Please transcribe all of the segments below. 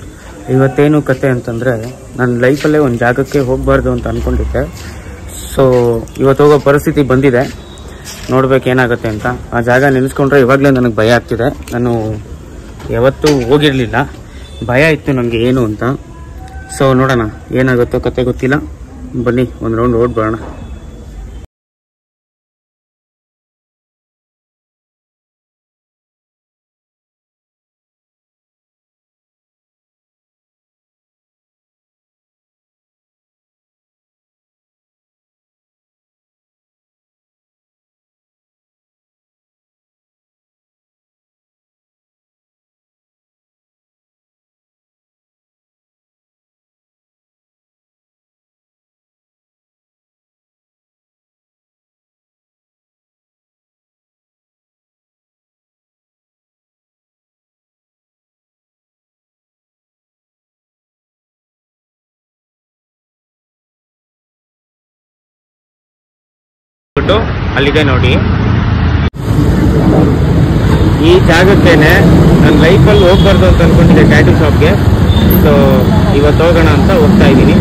ಇವತ್ತೇನು ಕತೆ ಅಂತಂದರೆ ನನ್ನ ಲೈಫಲ್ಲೇ ಒಂದು ಜಾಗಕ್ಕೆ ಹೋಗಬಾರ್ದು ಅಂತ ಅಂದ್ಕೊಂಡಿದ್ದೆ ಸೊ ಇವತ್ತು ಹೋಗೋ ಪರಿಸ್ಥಿತಿ ಬಂದಿದೆ ನೋಡ್ಬೇಕು ಏನಾಗುತ್ತೆ ಅಂತ ಆ ಜಾಗ ನೆನೆಸ್ಕೊಂಡ್ರೆ ಇವಾಗಲೇ ನನಗೆ ಭಯ ಆಗ್ತಿದೆ ನಾನು ಯಾವತ್ತೂ ಹೋಗಿರಲಿಲ್ಲ ಭಯ ಇತ್ತು ನನಗೆ ಏನು ಅಂತ ಸೊ ನೋಡೋಣ ಏನಾಗುತ್ತೋ ಕತೆ ಗೊತ್ತಿಲ್ಲ ಬನ್ನಿ ಒಂದು ರೌಂಡ್ ಓಡ್ಬರೋಣ ಬಿಟ್ಟು ಅಲ್ಲಿದೆ ನೋಡಿ ಈ ಜಾಗಕ್ಕೇನೆ ನನ್ನ ಲೈಫಲ್ಲಿ ಹೋಗ್ಬಾರ್ದು ಅಂತ ಅನ್ಕೊಂಡಿದ್ದೆ ಟ್ಯಾಟೂ ಶಾಪ್ಗೆ ಸೊ ಇವತ್ತು ಹೋಗೋಣ ಅಂತ ಹೋಗ್ತಾ ಇದ್ದೀನಿ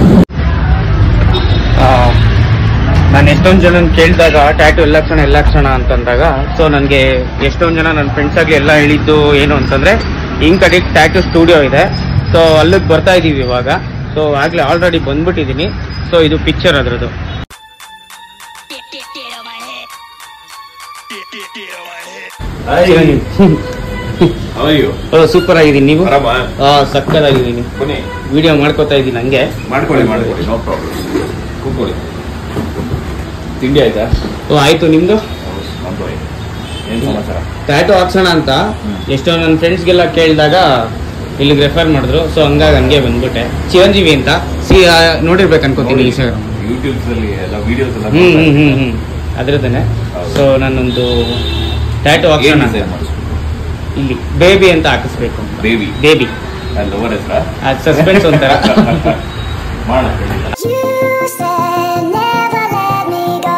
ನಾನು ಎಷ್ಟೊಂದು ಜನ ಕೇಳಿದಾಗ ಟ್ಯಾಟೂ ಎಲ್ಲ ಕ್ಷಣ ಎಲ್ಲ ಕ್ಷಣ ಅಂತಂದಾಗ ಸೊ ನನಗೆ ಎಷ್ಟೊಂದು ಜನ ನನ್ನ ಫ್ರೆಂಡ್ಸ್ ಆಗಿ ಎಲ್ಲ ಹೇಳಿದ್ದು ಏನು ಅಂತಂದ್ರೆ ಇಂಕ್ ಅಡಿಕ್ಟ್ ಟ್ಯಾಟೂ ಸ್ಟುಡಿಯೋ ಇದೆ ಸೊ ಅಲ್ಲಿಗೆ ಬರ್ತಾ ಇದ್ದೀವಿ ಇವಾಗ ಸೊ ಆಗ್ಲೇ ಆಲ್ರೆಡಿ ಬಂದ್ಬಿಟ್ಟಿದ್ದೀನಿ ಸೊ ಇದು ಪಿಕ್ಚರ್ ಅದ್ರದ್ದು Get, get, get on my head. Get, get, get on my head. ಅಯ್ಯೋ ಸೂಪರ್ ಆಗಿದ್ದೀನಿ ನೀವು ಆರಾಮ ಸಕ್ಕದಾಗಿದ್ದೀನಿ ಬನ್ನಿ ವಿಡಿಯೋ ಮಾಡ್ಕೋತಾ ಇದ್ದೀನಿ ಹಂಗೆ ಮಾಡ್ಕೊಳ್ಳಿ ಮಾಡ್ಕೊಳ್ಳಿ ನೋ ಪ್ರಾಬ್ಲಮ್ ಕೂತ್ಕೊಳ್ಳಿ ತಿಂಡಿ ಆಯ್ತಾ ಓ ಆಯ್ತು ನಿಮ್ದು ನಮ್ದು ಆಯ್ತು ಏನ್ ಸಮಾಚಾರ ಟ್ಯಾಟೋ ಹಾಕ್ಸೋಣ ಅಂತ ಹ್ಮ್. ಎಷ್ಟೋ ನನ್ನ ಫ್ರೆಂಡ್ಸ್ಗೆಲ್ಲ ಕೇಳಿದಾಗ ಇಲ್ಲಿಗೆ ರೆಫರ್ ಮಾಡಿದ್ರು ಸೊ ಹಂಗಾಗಿ ಹಂಗೆ ಬಂದ್ಬಿಟ್ಟೆ ಚಿರಂಜೀವಿ ಅಂತ ಸಿ ನೋಡಿರ್ಬೇಕು ಅನ್ಕೋತೀನಿ ಇನ್ಸ್ಟಾಗ್ರಾಮ್ ಯೂಟ್ಯೂಬ್ಸ್ ಅಲ್ಲಿ ಎಲ್ಲ ವಿಡಿಯೋಸ್ ಎಲ್ಲ ಹ್ಮ್ ಹ್ಮ್ ಹ್ಮ್ ಹ್ಮ್ ಅದ್ರದ್ದೇನೆ ಹೌದು. ಸೊ ನಾನೊಂದು ಟ್ಯಾಟೋ ಏನ್ ಹಾಕ್ಸೋಣ ಡಿಸೈನ್ ಅಂತ. ಮಾಡಿಸ್ಬೇಕು ಇಲ್ಲಿ ಬೇಬಿ ಅಂತ ಹಾಕಿಸ್ಬೇಕು ಅಂತ ಬೇಬಿ ಬೇಬಿ ಲವರ್ ಹೆಸರ ಅದು ಸಸ್ಪೆನ್ಸ್ ಒಂಥರ ಮಾಡ You said never let me go.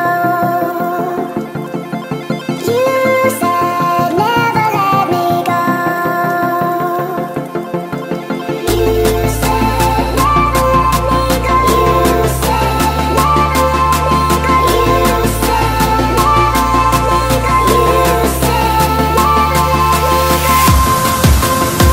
You said never let me go. You said never let me go. You said never let me go. You said never let me go. You said never let me go.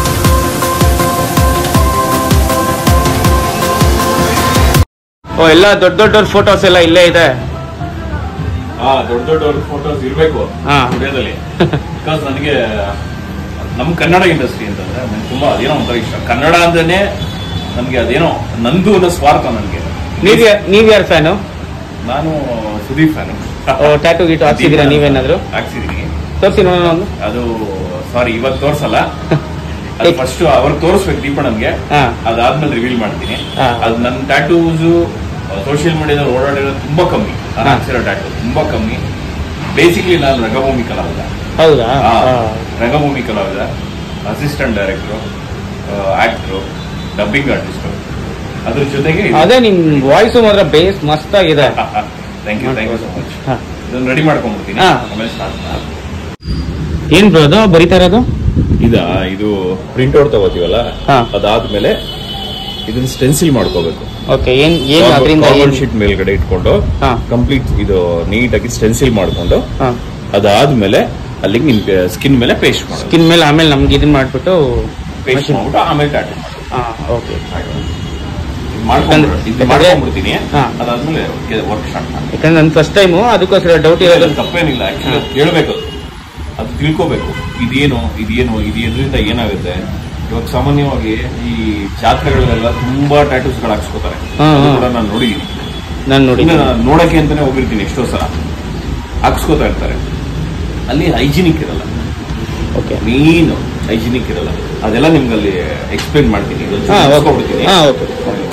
ಓ ಎಲ್ಲ ದೊಡ್ಡ ದೊಡ್ಡವ್ರ photos ಎಲ್ಲ ಇಲ್ಲೇ ಇದೆ ಹಾ ದೊಡ್ಡ ದೊಡ್ಡ photos ಇರ್ಬೇಕು ಹಾ. ಸ್ಟುಡಿಯೋದಲ್ಲಿ ಬಿಕಾಸ್ ನನಗೆ ನಮ್ ಕನ್ನಡ ಇಂಡಸ್ಟ್ರಿ ಅಂತಂದ್ರೆ ನಂಗೆ ತುಂಬಾ ಅದೇನೋ ಒಂಥರ ಇಷ್ಟ ಕನ್ನಡ ಅಂದ್ರೇನೆ ನನ್ಗೆ ಅದೇನೋ ನಂದು ಅನ್ನೋ ಸ್ವಾರ್ಥ ನನಗೆ ನೀವ್ ಯಾ- ನೀವ್ ಯಾರ ಫ್ಯಾನು ನಾನು ಸುದೀಪ್ ಫ್ಯಾನು ಓ ಟ್ಯಾಟೂ ಗೀಟು ಹಾಕ್ಸಿದ್ದೀರಾ ನೀವೇನಾದ್ರು ಹಾಕ್ಸಿದೀನಿ ತೋರಿಸಿ ನೋಡೋಣ ಒಂದು ಅದು ಸಾರಿ ಇವತ್ತು ತೋರ್ಸಲ್ಲ ಅದು ಫಸ್ಟ್ ಅವ್ರಿಗೆ ತೋರಿಸ್ಬೇಕು ದೀಪಣ್ಣನ್ಗೆ ಹಾ. ಅದಾದ್ಮೇಲೆ ರಿವೀಲ್ ಮಾಡ್ತೀನಿ ಹಾ. ಅದು ನನ್ನ ಟ್ಯಾಟೂಸ್ ಸೋಷಿಯಲ್ ಮೀಡಿಯಾದಲ್ಲಿ ಓಡಾಡಿರೋದು ತುಂಬಾ ಕಮ್ಮಿ ನಾನು ಹಾ. ಹಾಕ್ಸಿರೋ ಟ್ಯಾಟೂ ತುಂಬಾ ಕಮ್ಮಿ ಬೇಸಿಕ್ಲಿ ನಾನು ರಂಗಭೂಮಿ ಕಲಾವಿದ ಹೌದಾ ಹಾ, ಹಾ. ರಂಗಭೂಮಿ ಕಲಾವಿದ assistant director actor dubbing artist ಅದ್ರ ಜೊತೆಗೆ ಅದೇ ನಿಮ್ ವಾಯ್ಸ್ ಮಾತ್ರ ಬೇಸ್ ಮಸ್ತ್ ಆಗಿದೆ thank you thank you so much ಹಾ. ಇದನ್ನ ರೆಡಿ ಮಾಡ್ಕೊಂಡ್ಬಿಡ್ತೀನಿ ಹಾ. ಆಮೇಲೆ ಸ್ಟಾರ್ಟ್ ಏನ್ ಬ್ರೋ ಅದು ಬರಿತಾ ಇರೋದು ಇದ ಇದು ಪ್ರಿಂಟ್ ಔಟ್ ತಗೋತೀವಲ್ಲ ಹಾ. ಅದಾದ್ಮೇಲೆ ಇದನ್ನ ಸ್ಟೆನ್ಸಿಲ್ ಮಾಡ್ಕೋಬೇಕು ಓಕೆ ಏನ್ ಏನ್ ಅದರಿಂದ ಏನ್ ಶೀಟ್ ಮೇಲ್ಗಡೆ ಇಟ್ಕೊಂಡು ಹಾ. ಕಂಪ್ಲೀಟ್ ಇದು ನೀಟಾಗಿ ಸ್ಟೆನ್ಸಿಲ್ ಮಾಡ್ಕೊಂಡು ಹಾ. ಅದಾದ್ಮೇಲೆ ಅಲ್ಲಿಗೆ ನಿಮ್ ಸ್ಕಿನ್ ಮೇಲೆ ಪೇಸ್ಟ್ ಮಾಡೋದು ಸ್ಕಿನ್ ಮೇಲೆ ಆಮೇಲೆ ನಮ್ಗೆ ಇದನ್ನ ಮಾಡ್ಬಿಟ್ಟು ಪೇಸ್ಟ್ ಮಾಡ್ಬಿಟ್ಟು ಆಮೇಲೆ ಟ್ಯಾಟೂ ಹಾ ಓಕೆ ಮಾಡ್ಕೊಂಡು ಇದು ಮಾಡ್ಕೊಂಡ್ಬಿಡ್ತೀನಿ ಹಾ. ಅದಾದ್ಮೇಲೆ ವರ್ಕ್ ಸ್ಟಾರ್ಟ್ ಮಾಡಿ ಯಾಕಂದ್ರೆ ನನ್ ಫಸ್ಟ್ ಟೈಮು ಅದಕ್ಕೋಸ್ಕರ ಡೌಟ್ ಇರೋದು ತಪ್ಪೇನಿಲ್ಲ ಆಕ್ಚುಲಿ ಕೇಳಬೇಕು ಅದು ತಿಳ್ಕೋಬೇಕು ಇದೇನು ಇದೇನು ಇದು ಇದರಿಂದ ಏನಾಗುತ್ತೆ ಇವಾಗ ಸಾಮಾನ್ಯವಾಗಿ ಈ ಜಾತ್ರೆಗಳಲ್ಲೆಲ್ಲ ತುಂಬಾ ಟ್ಯಾಟೂಸ್ ಗಳು ಹಾಕ್ಸ್ಕೊತಾರೆ ಹಾ, ಅದು ಹಾ. ಕೂಡ ನಾನು ನೋಡಿದೀನಿ ನಾನು ನೋಡಿ ಇನ್ನು ನಾನು ನೋಡಕ್ಕೆ ಅಂತಾನೆ ಹೋಗಿರ್ತೀನಿ ಎಷ್ಟೋ ಸಲ ಹಾಕ್ಸ್ಕೊತಾ ಇರ್ತಾರೆ ಅಲ್ಲಿ ಹೈಜಿನಿಕ್ ಇರಲ್ಲ ಓಕೆ ಮೀನು ಹೈಜಿನಿಕ್ ಇರಲ್ಲ ಅದೆಲ್ಲ ನಿಮ್ಗೆ ಅಲ್ಲಿ ಎಕ್ಸ್ಪ್ಲೇನ್ ಮಾಡ್ತೀನಿ ಹಾ ಓಕೆ ಇಸ್ಕೊಬಿಡ್ತೀನಿ. ಹಾ ಓಕೆ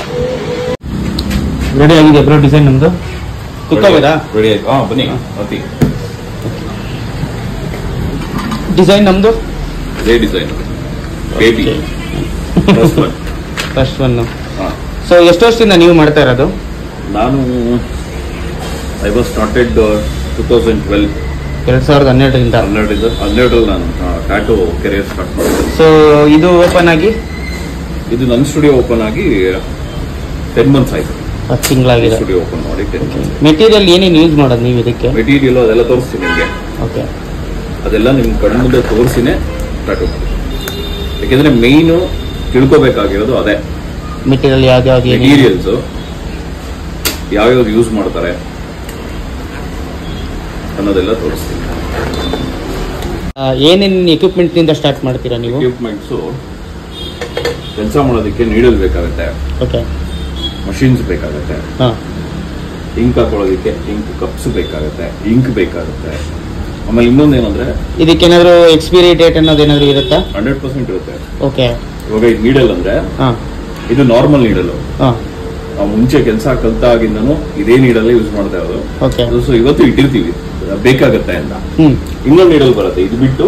ರೆಡಿ ಆಗಿದೆ ಬ್ರೋ ಡಿಸೈನ್ ನಮ್ದು ಕುತ್ಕೋಬೋದಾ ರೆಡಿ ಆಯ್ತು ಹಾ ಬನ್ನಿ ಅತಿ ಡಿಸೈನ್ ನಮ್ದು ಅದೇ design baby first one so ಎಷ್ಟು ವರ್ಷದಿಂದ ನೀವು ಮಾಡ್ತಾ ಇರೋದು ನಾನು I was started two thousand twelve ಎರಡ್ ಸಾವಿರದ ಹನ್ನೆರಡರಿಂದ ಹನ್ನೆರಡು ಹನ್ನೆರಡರಲ್ಲಿ ನಾನು ಟ್ಯಾಟು ಕೆರಿಯರ್ ಸ್ಟಾರ್ಟ್ ಮಾಡಿದೆ ಸೊ ಇದು ಓಪನ್ ಆಗಿ ಇದು ನನ್ನ ಸ್ಟುಡಿಯೋ ಓಪನ್ ಆಗಿ ಟೆನ್ ಮಂತ್ಸ್ ಆಯ್ತು ಹತ್ತು ತಿಂಗಳಾಗಿದೆ ಸ್ಟುಡಿಯೋ ಓಪನ್ ಮಾಡಿ ಟೆನ್ ಮಂತ್ಸ್ ಮೆಟೀರಿಯಲ್ ಏನೇನು ಯೂಸ್ ಮಾಡೋದು ನೀವು ಇದಕ್ಕೆ ಮೆಟೀರಿಯಲ್ ಅದೆಲ್ಲ ತೋರಿಸ್ತೀನಿ ನಿಮಗೆ ಓಕೆ ಅದೆಲ್ಲ ನಿಮ್ ಕಣ್ಮುಂದೆ ತೋರಿಸಿನೇ ಟಾಟು ಮಾಡಿ ಯಾಕೆಂದ್ರೆ ಮೇಯ್ನು ತಿಳ್ಕೊಬೇಕಾಗಿರೋದು ಅದೇ ಮೆಟೀರಿಯಲ್ ಯಾವ್ದು ಏನು ಮೆಟೀರಿಯಲ್ಸ್ ಯಾವ್ಯಾವ್ದು ಯೂಸ್ ಮಾಡ್ತಾರೆ ಅನ್ನೋದೆಲ್ಲ ತೋರಿಸ್ತೀನಿ ಏನೇನು ಎಕ್ವಿಪ್ಮೆಂಟ್ನಿಂದ ಸ್ಟಾರ್ಟ್ ಮಾಡ್ತೀರಾ ನೀವು ಎಕ್ವಿಪ್ಮೆಂಟ್ಸು ಕೆಲಸ ಮಾಡೋದಕ್ಕೆ ನೀಡಲ್ ಬೇಕಾಗುತ್ತೆ ಓಕೆ ಮಷಿನ್ಸ್ ಬೇಕಾಗುತ್ತೆ ಹಾಂ ಇಂಕ್ ಹಾಕೊಳ್ಳೋದಕ್ಕೆ ಇಂಕ್ ಕಪ್ಸ್ ಬೇಕಾಗುತ್ತೆ ಇಂಕ್ ಬೇಕಾಗುತ್ತೆ ಆಮೇಲೆ ಇನ್ನೊಂದೇನಂದ್ರೆ ಇದಕ್ಕೇನಾದ್ರು ಎಕ್ಸ್ಪೈರಿ ಡೇಟ್ ಅನ್ನೋದು ಏನಾದ್ರು ಇರುತ್ತಾ ಹಂಡ್ರೆಡ್ ಪರ್ಸೆಂಟ್ ಇರುತ್ತೆ ಓಕೆ ಇವಾಗ ಇದು ನೀಡಲ್ ಅಂದ್ರೆ ಹಾಂ ಇದು ನಾರ್ಮಲ್ ನೀಡಲ್ ಹಾಂ ನಾವು ಮುಂಚೆ ಕೆಲಸ ಕಲ್ತಾಗಿಂದನೂ ಇದೇ ನೀಡಲ್ಲೇ ಯೂಸ್ ಮಾಡ್ತಾ ಇರೋದು ಓಕೆ ಅದು ಸೊ ಇವತ್ತು ಇಟ್ಟಿರ್ತೀವಿ ಬೇಕಾಗತ್ತೆ ಅಂತ ಹ್ಞೂ ಇನ್ನೊಂದು ನೀಡಲ್ ಬರುತ್ತೆ ಇದು ಬಿಟ್ಟು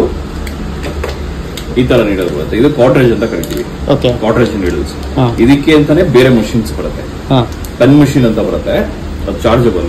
ಈ ತರ ನೀಡಲ್ ಬರುತ್ತೆ ಇದು ಕಾಟ್ರೇಜ್ ಅಂತ ಕರಿತೀವಿ ಓಕೆ ಕಾಟ್ರೇಜ್ ನೀಡಲ್ಸ್ ಹಾ. ಇದಕ್ಕೆ ಅಂತಾನೆ ಬೇರೆ ಮಷಿನ್ಸ್ ಬರುತ್ತೆ ಹಾಂ ಪೆನ್ ಮಷಿನ್ ಅಂತ ಬರುತ್ತೆ ಅದು ಚಾರ್ಜಬಲ್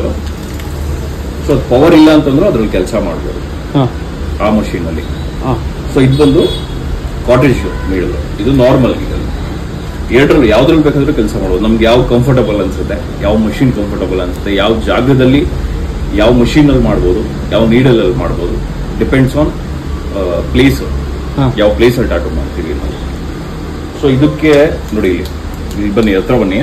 ಸೊ ಪವರ್ ಇಲ್ಲ ಅಂತಂದ್ರೂ ಅದ್ರಲ್ಲಿ ಕೆಲಸ ಮಾಡ್ಬೋದು ಹಾಂ ಆ ಮಷೀನ್ ಅಲ್ಲಿ ಹಾಂ ಸೊ ಇದು ಬಂದು ಕಾಟೇಜ್ ನೀಡಲ್ ಇದು ನಾರ್ಮಲ್ ನೀಡಲ್ ಎರಡರಲ್ಲಿ ಯಾವ್ದ್ರಲ್ಲಿ ಬೇಕಾದ್ರೂ ಕೆಲಸ ಮಾಡ್ಬೋದು ನಮ್ಗೆ ಯಾವ ಕಂಫರ್ಟಬಲ್ ಅನ್ಸುತ್ತೆ ಯಾವ ಮಷಿನ್ ಕಂಫರ್ಟಬಲ್ ಅನ್ಸುತ್ತೆ ಯಾವ ಜಾಗದಲ್ಲಿ ಯಾವ machine ಅಲ್ಲಿ ಮಾಡ್ಬೋದು ಯಾವ ನೀಡಲ್ ಅಲ್ಲಿ ಮಾಡ್ಬೋದು ಡಿಪೆಂಡ್ಸ್ ಆನ್ ಪ್ಲೇಸ್ ಹಾಂ ಯಾವ ಪ್ಲೇಸ್ ಅಲ್ಲಿ ಟಾಟು ಮಾಡ್ತೀವಿ ನಾವು ಸೊ ಇದಕ್ಕೆ ನೋಡಿ ಇಲ್ಲಿ ಇಲ್ಲಿ ಬನ್ನಿ ಹತ್ರ ಬನ್ನಿ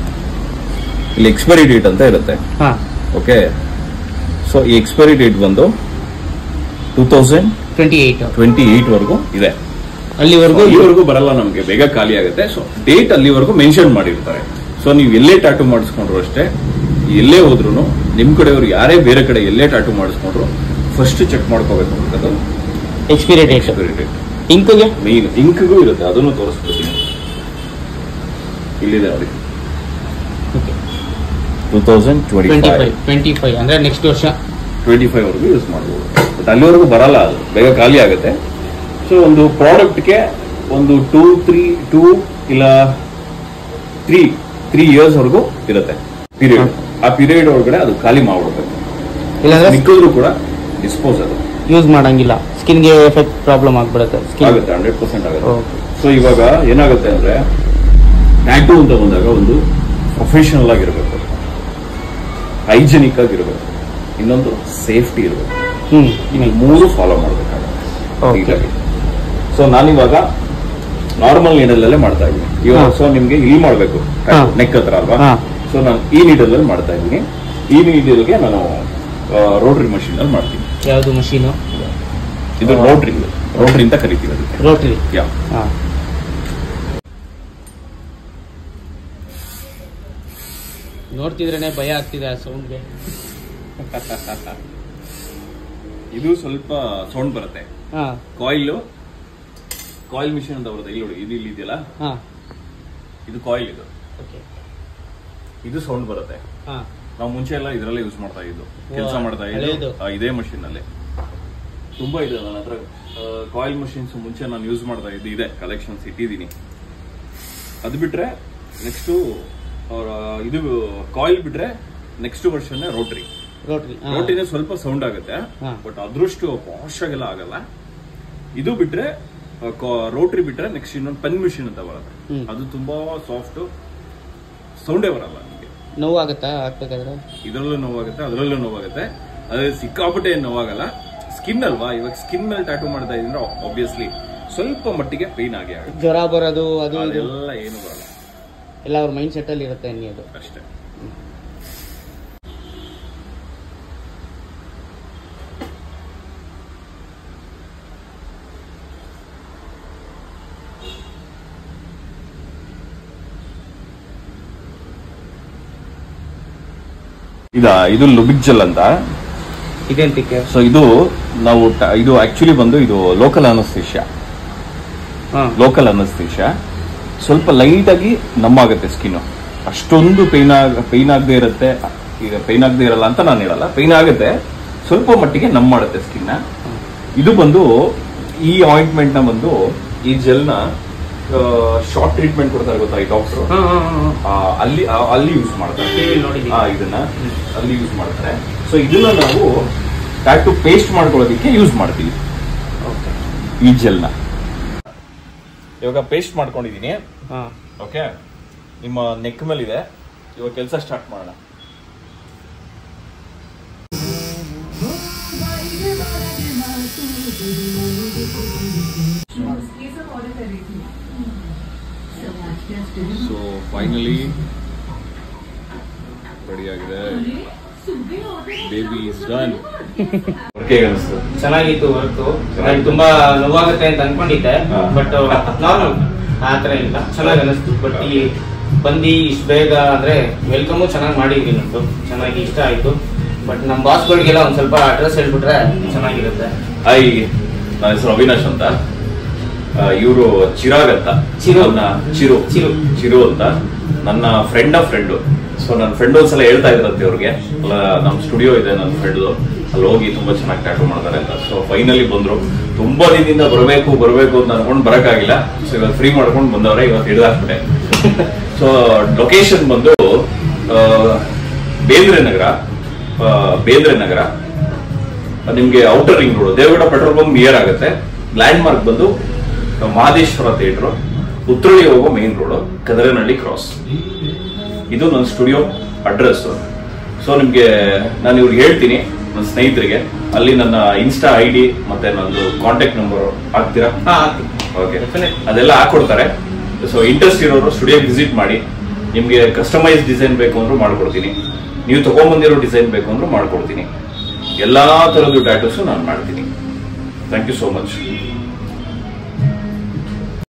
ಇಲ್ಲಿ ಎಕ್ಸ್ಪೈರಿ ಡೇಟ್ ಅಂತ ಇರುತ್ತೆ ಹಾಂ ಓಕೆ ಸೊ ಈ ಎಕ್ಸ್ಪೈರಿ ಡೇಟ್ ಬಂದು two thousand twenty eight twenty eight ವರೆಗೂ ಇದೆ ಅಲ್ಲಿವರೆಗೂ ಅಲ್ಲಿವರೆಗೂ ಬರಲ್ಲ ನಮ್ಗೆ ಬೇಗ ಖಾಲಿ ಆಗುತ್ತೆ ಸೊ ಡೇಟ್ ಅಲ್ಲಿವರೆಗೂ ಮೆನ್ಷನ್ ಮಾಡಿರ್ತಾರೆ ಸೊ ನೀವು ಎಲ್ಲೇ ಟ್ಯಾಟು ಮಾಡಿಸ್ಕೊಂಡ್ರು ಅಷ್ಟೇ ಎಲ್ಲೇ ಹೋದ್ರು ನಿಮ್ ಕಡೆಯವರು ಯಾರೇ ಬೇರೆ ಕಡೆ ಎಲ್ಲೇ ಟ್ಯಾಟು ಮಾಡಿಸ್ಕೊಂಡ್ರು ಫಸ್ಟ್ ಚೆಕ್ ಮಾಡ್ಕೋಬೇಕು ಅದು ಎಕ್ಸ್ಪೈರಿ ಡೇಟ್ ಎಕ್ಸ್ಪೈರಿ ಡೇಟ್ ಇಂಕ್ಗೆ ಮೇನ್ ಇಂಕ್ಗೂ ಇರುತ್ತೆ ಅದನ್ನು ತೋರಿಸ್ಬಿಡ್ತೀನಿ ಇಲ್ಲಿದೆ ನೋಡಿ okay two thousand twenty twenty five five twenty five ಅಂದರೆ ನೆಕ್ಸ್ಟ್ ವರ್ಷ ಟ್ವೆಂಟಿ ಫೈವ್ ವರೆಗೂ ಯೂಸ್ ಮಾಡ್ಬೋದು ಬಟ್ ಅಲ್ಲಿವರೆಗೂ ಬರಲ್ಲ ಅದು ಬೇಗ ಖಾಲಿ ಆಗುತ್ತೆ ಸೊ ಒಂದು ಪ್ರಾಡಕ್ಟ್ಗೆ ಒಂದು ಟೂ ತ್ರೀ ಟೂ ಇಲ್ಲ ತ್ರೀ ತ್ರೀ ಇಯರ್ಸ್ ವರೆಗೂ ಇರುತ್ತೆ ಪೀರಿಯಡ್ ಆ ಪೀರಿಯಡ್ ಒಳಗಡೆ ಅದು ಖಾಲಿ ಮಾಡ್ಬಿಡ್ಬೇಕು ಇಲ್ಲಾಂದ್ರೆ ಮಿಕ್ಕಿದ್ರು ಕೂಡ ಡಿಸ್ಪೋಸ್ ಅದು ಯೂಸ್ ಮಾಡಂಗಿಲ್ಲ ಸ್ಕಿನ್ಗೆ ಎಫೆಕ್ಟ್ ಪ್ರಾಬ್ಲಮ್ ಆಗ್ಬಿಡುತ್ತೆ ಸ್ಕಿನ್ ಆಗುತ್ತೆ ಹಂಡ್ರೆಡ್ ಪರ್ಸೆಂಟ್ ಆಗುತ್ತೆ ಓಕೆ ಸೊ ಇವಾಗ ಏನಾಗುತ್ತೆ ಅಂದ್ರೆ ಟ್ಯಾಟೂ ಅಂತ ಬಂದಾಗ ಒಂದು ಪ್ರೊಫೆಷನಲ್ ಆಗಿರ್ಬೇಕು ಹೈಜೆನಿಕ್ ಆಗಿರ್ಬೇಕು ಇನ್ನೊಂದು ಸೇಫ್ಟಿ ಇರಬೇಕು ಹ್ಞೂ ಈ ಮೂರು ಫಾಲೋ ಮಾಡಬೇಕಾಗುತ್ತೆ Okay. ಸೊ ನಾನಿವಾಗ ನಾರ್ಮಲ್ ನೀಡಲ್ಲೇ ಮಾಡ್ತಾ ಇದ್ದೀನಿ ಇವಾಗ ಹಾ. ಸೊ ನಿಮ್ಗೆ ಇಲ್ಲಿ ಮಾಡಬೇಕು ಹಾ. ನೆಕ್ ಹತ್ರ ಅಲ್ವಾ ಹಾ. ಸೊ ನಾನು ಈ ನೀಡಲ್ಲಲ್ಲಿ ಮಾಡ್ತಾ ಇದ್ದೀನಿ ಈ ನೀಡಲ್ಗೆ ನಾನು ರೋಟ್ರಿ ಮಷೀನ್ ಅಲ್ಲಿ ಮಾಡ್ತೀನಿ ಯಾವುದು ಮಷೀನು ಇದು ರೋಟ್ರಿ ರೋಟ್ರಿ ಅಂತ ಕರಿತೀವಿ ಅದಕ್ಕೆ ರೋಟ್ರಿ ಯಾ ಹಾಂ ನೋಡ್ತಿದ್ರೇನೆ ಭಯ ಆಗ್ತಿದೆ ಆ ಸೌಂಡ್ಗೆ ಇದು ಸ್ವಲ್ಪ ಸೌಂಡ್ ಬರುತ್ತೆ ಹಾಂ ಕಾಯಿಲ್ ಕಾಯಿಲ್ ಮಿಷಿನ್ ಅಂತ ಬರುತ್ತೆ ಇಲ್ಲಿ ನೋಡಿ ಇದು ಇಲ್ಲಿ ಇದೆಯಲ್ಲ ಹಾಂ ಇದು ಕಾಯಿಲ್ ಇದು ಓಕೆ ಇದು ಸೌಂಡ್ ಬರುತ್ತೆ ಹಾಂ ನಾವು ಮುಂಚೆ ಎಲ್ಲ ಇದರಲ್ಲೇ ಯೂಸ್ ಮಾಡ್ತಾ ಇದ್ದು ಕೆಲಸ ವಾ, ಮಾಡ್ತಾ ಹಳೇದು. ಇದ್ದು ಆ, ಇದೇ ಮಷಿನ್ ಅಲ್ಲಿ ತುಂಬಾ ಇದೆ ನನ್ನ ಹತ್ರ ಕಾಯಿಲ್ ಮಷಿನ್ಸ್ ಮುಂಚೆ ನಾನು ಯೂಸ್ ಮಾಡ್ತಾ ಇದ್ದು ಇದೆ ಕಲೆಕ್ಷನ್ಸ್ ಇಟ್ಟಿದ್ದೀನಿ ಅದು ಬಿಟ್ರೆ ನೆಕ್ಸ್ಟ್ ಇದು ಕಾಯಿಲ್ ಬಿಟ್ರೆ ನೆಕ್ಸ್ಟ್ ವರ್ಷನ್ ರೋಟ್ರಿ ರೋಟ್ರಿ ರೋಟಿನೇ ಸ್ವಲ್ಪ ಸೌಂಡ್ ಆಗುತ್ತೆ ಹಾ. ಬಟ್ ಅದರಷ್ಟು ಪಾಶ್ ಆಗೆಲ್ಲ ಆಗಲ್ಲ ಇದು ಬಿಟ್ರೆ ರೋಟ್ರಿ ಬಿಟ್ರೆ ನೆಕ್ಸ್ಟ್ ಇನ್ನೊಂದು ಪೆನ್ ಮಿಷಿನ್ ಅಂತ ಬರುತ್ತೆ ಹ್ಮ್. ಅದು ತುಂಬಾ ಸಾಫ್ಟ್ ಸೌಂಡೇ ಬರಲ್ಲ ನಿಮಗೆ ನೋವಾಗುತ್ತಾ ಹಾಕ್ಬೇಕಾದ್ರೆ ಇದರಲ್ಲೂ ನೋವಾಗುತ್ತೆ ಅದರಲ್ಲೂ ನೋವಾಗುತ್ತೆ ಅದೇ ಸಿಕ್ಕಾಪಟ್ಟೆ ಏನ್ ನೋವಾಗಲ್ಲ ಸ್ಕಿನ್ ಅಲ್ವಾ ಇವಾಗ ಸ್ಕಿನ್ ಮೇಲೆ ಟ್ಯಾಟೂ ಮಾಡ್ತಾ ಇದ್ರೆ ಆಬ್ವಿಯಸ್ಲಿ ಸ್ವಲ್ಪ ಮಟ್ಟಿಗೆ ಪೇನ್ ಆಗೇ ಆಗುತ್ತೆ ಜ್ವರ ಬರೋದು ಅದು ಇದು ಅದೆಲ್ಲ ಏನು ಬರಲ್ಲ ಎಲ್ಲ ಅವ್ರ ಮೈಂಡ್ ಸೆಟ್ ಅಲ್ಲಿ ಇರುತ್ತೆ ಅನ್ನಿ ಅದು ಅಷ್ಟೇ ಇದ ಇದು ಲುಬಿಕ್ ಜೆಲ್ ಅಂತ ಇದೆಂತಕ್ಕೆ ಸೊ ಇದು ನಾವು ಟ- ಇದು ಆಕ್ಚುಲಿ ಬಂದು ಇದು ಲೋಕಲ್ ಅನಸ್ತೇಷಿಯಾ ಹಾಂ ಲೋಕಲ್ ಅನಸ್ತೇಷಿಯಾ ಸ್ವಲ್ಪ ಲೈಟ್ ಆಗಿ ನಮ್ಮಾಗುತ್ತೆ ಸ್ಕಿನ್ ಅಷ್ಟೊಂದು ಪೈನ್ ಆಗ ಪೈನ್ ಆಗದೆ ಇರುತ್ತೆ ಈಗ ಪೈನ್ ಆಗದೆ ಇರಲ್ಲ ಅಂತ ನಾನು ಹೇಳಲ್ಲ ಪೈನ್ ಆಗುತ್ತೆ ಸ್ವಲ್ಪ ಮಟ್ಟಿಗೆ ನಮ್ ಮಾಡುತ್ತೆ ಸ್ಕಿನ್ ಇದು ಬಂದು ಈ ಆಯಿಂಟ್ಮೆಂಟ್ ನ ಬಂದು ಈ ಜೆಲ್ ನ ಶಾರ್ಟ್ ಟ್ರೀಟ್ಮೆಂಟ್ ಕೊಡ್ತಾರೆ ಗೊತ್ತಾ ಈ ಡಾಕ್ಟರ್ ಹಾಂ ಹಾಂ ಅಲ್ಲಿ ಆ, ಅಲ್ಲಿ ಯೂಸ್ ಮಾಡ್ತಾರೆ TV ಲ್ ನೋಡಿದ್ದೀನಿ. ಆ, ಇದನ್ನ ಅಲ್ಲಿ ಯೂಸ್ ಮಾಡ್ತಾರೆ ಸೊ ಇದನ್ನ ನಾವು ಟ್ಯಾಟು ಪೇಸ್ಟ್ ಮಾಡ್ಕೊಳ್ಳೋದಕ್ಕೆ ಯೂಸ್ ಮಾಡ್ತೀವಿ ಓಕೆ ಈ ಜೆಲ್ನ ಇವಾಗ ಪೇಸ್ಟ್ ಮಾಡ್ಕೊಂಡಿದ್ದೀನಿ ಹಾ ಓಕೆ ನಿಮ್ಮ ನೆಕ್ ಮೇಲಿದೆ ಇವಾಗ ಕೆಲಸ ಸ್ಟಾರ್ಟ್ ಮಾಡೋಣ ಸೊ ಫೈನಲಿ ರೆಡಿ ಆಗಿದೆ ಬೇಬಿ ಇಸ್ ಡನ್ ಹೇಗೆ ಅನಿಸ್ತು ಚೆನ್ನಾಗಿತ್ತು ವರ್ಕ್ ನಾನು ತುಂಬಾ ನೋವಾಗುತ್ತೆ ಅಂತ ಅನ್ಕೊಂಡಿದ್ದೆ ಹಾ. ಬಟ್ ನಾರ್ಮಲ್ ಆ ಥರ ಇಲ್ಲ ಚೆನ್ನಾಗಿ ಅನಿಸ್ತು ಬಟ್ ಈ ಬಂದು ಇಷ್ಟು ಬೇಗ ಅಂದ್ರೆ ವೆಲ್ಕಮು ಚೆನ್ನಾಗಿ ಮಾಡಿದ್ವಿ ನಮ್ದು ಚೆನ್ನಾಗಿ ಇಷ್ಟ ಆಯ್ತು ಬಟ್ ನಮ್ಮ ಬಾಸ್ಗಳಿಗೆಲ್ಲ ಒಂದ್ ಸ್ವಲ್ಪ ಅಡ್ರೆಸ್ ಹೇಳ್ಬಿಟ್ರೆ ಚೆನ್ನಾಗಿರುತ್ತೆ ಹಾಯ್ ನನ್ನ ಹೆಸರು ಅವಿನಾಶ್ ಅಂತ ಇವರು ಚಿರಾಗ್ ಅಂತ ಚಿರು. ನನ್ನ ಚಿರು ಚಿರು. ಚಿರು ಅಂತ ನನ್ನ ಫ್ರೆಂಡ್ ಆಫ್ ಫ್ರೆಂಡು ಸೊ ನನ್ನ ಫ್ರೆಂಡ್ ಒಂದ್ಸಲ ಹೇಳ್ತಾ ಇದ್ರಂತೆ ಅವ್ರಿಗೆ ಅಲ್ಲ ನಮ್ಮ ಸ್ಟುಡಿಯೋ ಇದೆ ನನ್ನ ಫ್ರೆಂಡ್ ಅಲ್ಲಿ ಹೋಗಿ ತುಂಬಾ ಚೆನ್ನಾಗಿ ಟ್ಯಾಟೂ ಮಾಡ್ತಾರೆ ಅಂತ ಸೊ ಫೈನಲಿ ಬಂದ್ರು ತುಂಬಾ ದಿನದಿಂದ ಬರಬೇಕು ಬರಬೇಕು ಅಂತ ಅನ್ಕೊಂಡು ಬರಕ್ಕಾಗಿಲ್ಲ ಸೊ ಇವಾಗ ಫ್ರೀ ಮಾಡ್ಕೊಂಡು ಬಂದವ್ರೆ ಇವತ್ತು ಹಿಡಿದಾಕ್ಬಿಟ್ಟೆ ಸೊ ಲೊಕೇಶನ್ ಬಂದು ಆ, ಬೇಂದ್ರೆ ನಗರ ಆ, ಬೇಂದ್ರೆ ನಗರ ನಿಮ್ಗೆ outer ring road Devagada petrol bunk near ಆಗುತ್ತೆ ಲ್ಯಾಂಡ್ ಮಾರ್ಕ್ ಬಂದು ಮಹದೇಶ್ವರ ಥಿಯೇಟರ್ ಉತ್ತರಳ್ಳಿ ಹೋಗೋ ಮೇನ್ ರೋಡ್ ಕದರನಹಳ್ಳಿ ಕ್ರಾಸ್ ಇದು ನನ್ನ ಸ್ಟುಡಿಯೋ ಅಡ್ರೆಸ್ ಸೊ ನಿಮ್ಗೆ ನಾನು ಇವ್ರಿಗೆ ಹೇಳ್ತೀನಿ ನನ್ನ ಸ್ನೇಹಿತರಿಗೆ ಅಲ್ಲಿ ನನ್ನ ಇನ್ಸ್ಟಾ ಐ ಡಿ ಮತ್ತೆ ನಂದು ಕಾಂಟ್ಯಾಕ್ಟ್ ನಂಬರ್ ಹಾಕ್ತೀರಾ ಹಾ ಆಯ್ತು ಓಕೆ Definitely. ಅದೆಲ್ಲ ಹಾಕೊಡ್ತಾರೆ ಸೊ ಇಂಟ್ರೆಸ್ಟ್ ಇರೋರು ಸ್ಟುಡಿಯೋಗೆ ವಿಸಿಟ್ ಮಾಡಿ ನಿಮಗೆ ಕಸ್ಟಮೈಸ್ ಡಿಸೈನ್ ಬೇಕು ಅಂದ್ರೂ ಮಾಡ್ಕೊಡ್ತೀನಿ ನೀವು ತಗೊಂಬಂದಿರೋ ಡಿಸೈನ್ ಬೇಕು ಅಂದ್ರೂ ಮಾಡ್ಕೊಡ್ತೀನಿ ಎಲ್ಲಾ ತರದ್ದು ಟ್ಯಾಟೂಸು ನಾನು ಮಾಡ್ತೀನಿ ಥ್ಯಾಂಕ್ ಯು ಸೋ ಮಚ್